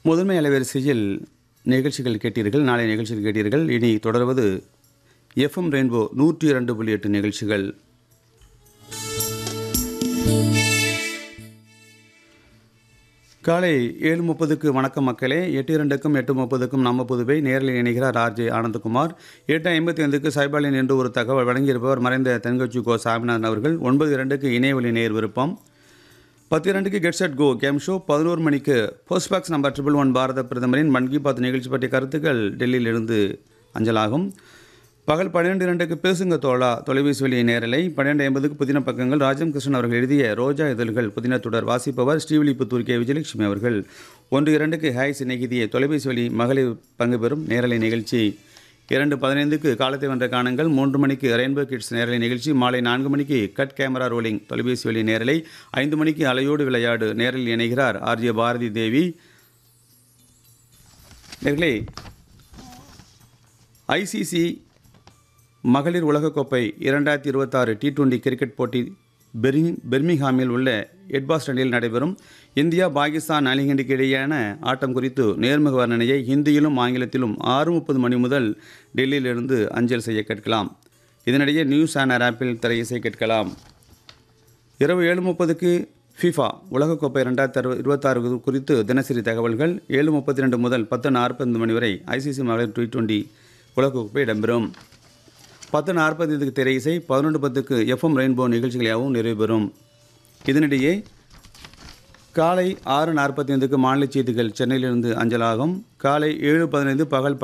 முதன்மை அலைவரிசையில் நிகழ்ச்சிகள் கேட்டீர்கள் நாளை நிகழ்ச்சிகள் கேட்டீர்கள் இனி தொடர்வது எஃப்எம் ரெயின்போ நூற்றி இரண்டு புள்ளி எட்டு நிகழ்ச்சிகள் காலை ஏழு முப்பதுக்கு வணக்கம் மக்களே எட்டு இரண்டுக்கும் எட்டு முப்பதுக்கும் நம்ம புதுவை நேரில் இணைகிறார் ஆர்ஜே ஆனந்தகுமார் எட்டு ஐம்பத்தி ஐந்துக்கு சைபாலின் என்று ஒரு தகவல் வழங்கியிருப்பவர் மறைந்த தென்கட்சி கோ சாமிநாதன் அவர்கள் ஒன்பது இரண்டுக்கு இணையவழி நேர் விருப்பம் பத்து இரண்டுக்கு get set go game show பதினோரு மணிக்கு post box number triple one பாரத பிரதமரின் மன் கி பாத் நிகழ்ச்சி பற்றிய கருத்துக்கள் டெல்லியிலிருந்து அஞ்சலாகும் பகல் பன்னிரெண்டு இரண்டுக்கு பேசுங்க தோழா தொலைபேசி வழி நேரலை பன்னிரெண்டு ஐம்பதுக்கு புதின பக்கங்கள் ராஜம் கிருஷ்ணன் அவர்கள் எழுதிய ரோஜா இதழ்கள் புதின தொடர் வாசிப்பவர் ஸ்ரீவில்லிபுத்தூர் கே விஜயலட்சுமி அவர்கள் ஒன்று இரண்டுக்கு ஹாய் சிநேகிதிய தொலைபேசி வழி மகளிர் பங்கு பெறும் நேரலை நிகழ்ச்சி இரண்டு பதினைந்துக்கு காலத்தை வென்ற காணுங்கள் மூன்று மணிக்கு ரெயின்போ கிட்ஸ் நேரலை நிகழ்ச்சி மாலை நான்கு மணிக்கு கட் கேமரா ரோலிங் தொலைபேசி வழி நேரலை ஐந்து மணிக்கு அலையோடு விளையாடு நேரில் இணைகிறார் ஆர்ஜே பாரதி தேவி நேர்களே ஐசிசி மகளிர் உலகக்கோப்பை இரண்டாயிரத்தி இருபத்தாறு டி டுவெண்டி கிரிக்கெட் போட்டி பெர்மி பெர்மிங்ஹாமில் உள்ள எட்பாஸ்டனில் நடைபெறும் இந்தியா பாகிஸ்தான் அணிகளுக்கு இடையேயான ஆட்டம் குறித்து நேர்முக வர்ணனையை ஹிந்தியிலும் ஆங்கிலத்திலும் ஆறு முப்பது மணி முதல் டெல்லியிலிருந்து அஞ்சல் செய்ய கேட்கலாம் இதனிடையே நியூஸ் ஆனர் ஆப்பில் திரையிசை கேட்கலாம் இரவு ஏழு முப்பதுக்கு ஃபிஃபா உலகக்கோப்பை ரெண்டாயிரத்தி அறுபது இருபத்தாறு குறித்து தினசரி தகவல்கள் ஏழு முப்பத்தி ரெண்டு முதல் பத்து நாற்பது மணி வரை ஐசிசி மகளிர் டி டுவெண்டி உலகக்கோப்பை இடம்பெறும் பத்து நாற்பதுக்கு திரையிசை பதினொன்று பத்துக்கு எஃப்எம் ரெயின்போ நிகழ்ச்சிகளாகவும் நிறைவு பெறும் இதனிடையே காலை ஆறு நாற்பத்தி ஐந்துக்கு மாநில செய்திகள் சென்னையிலிருந்து அஞ்சலாகும் காலை ஏழு பதினைந்து பகல்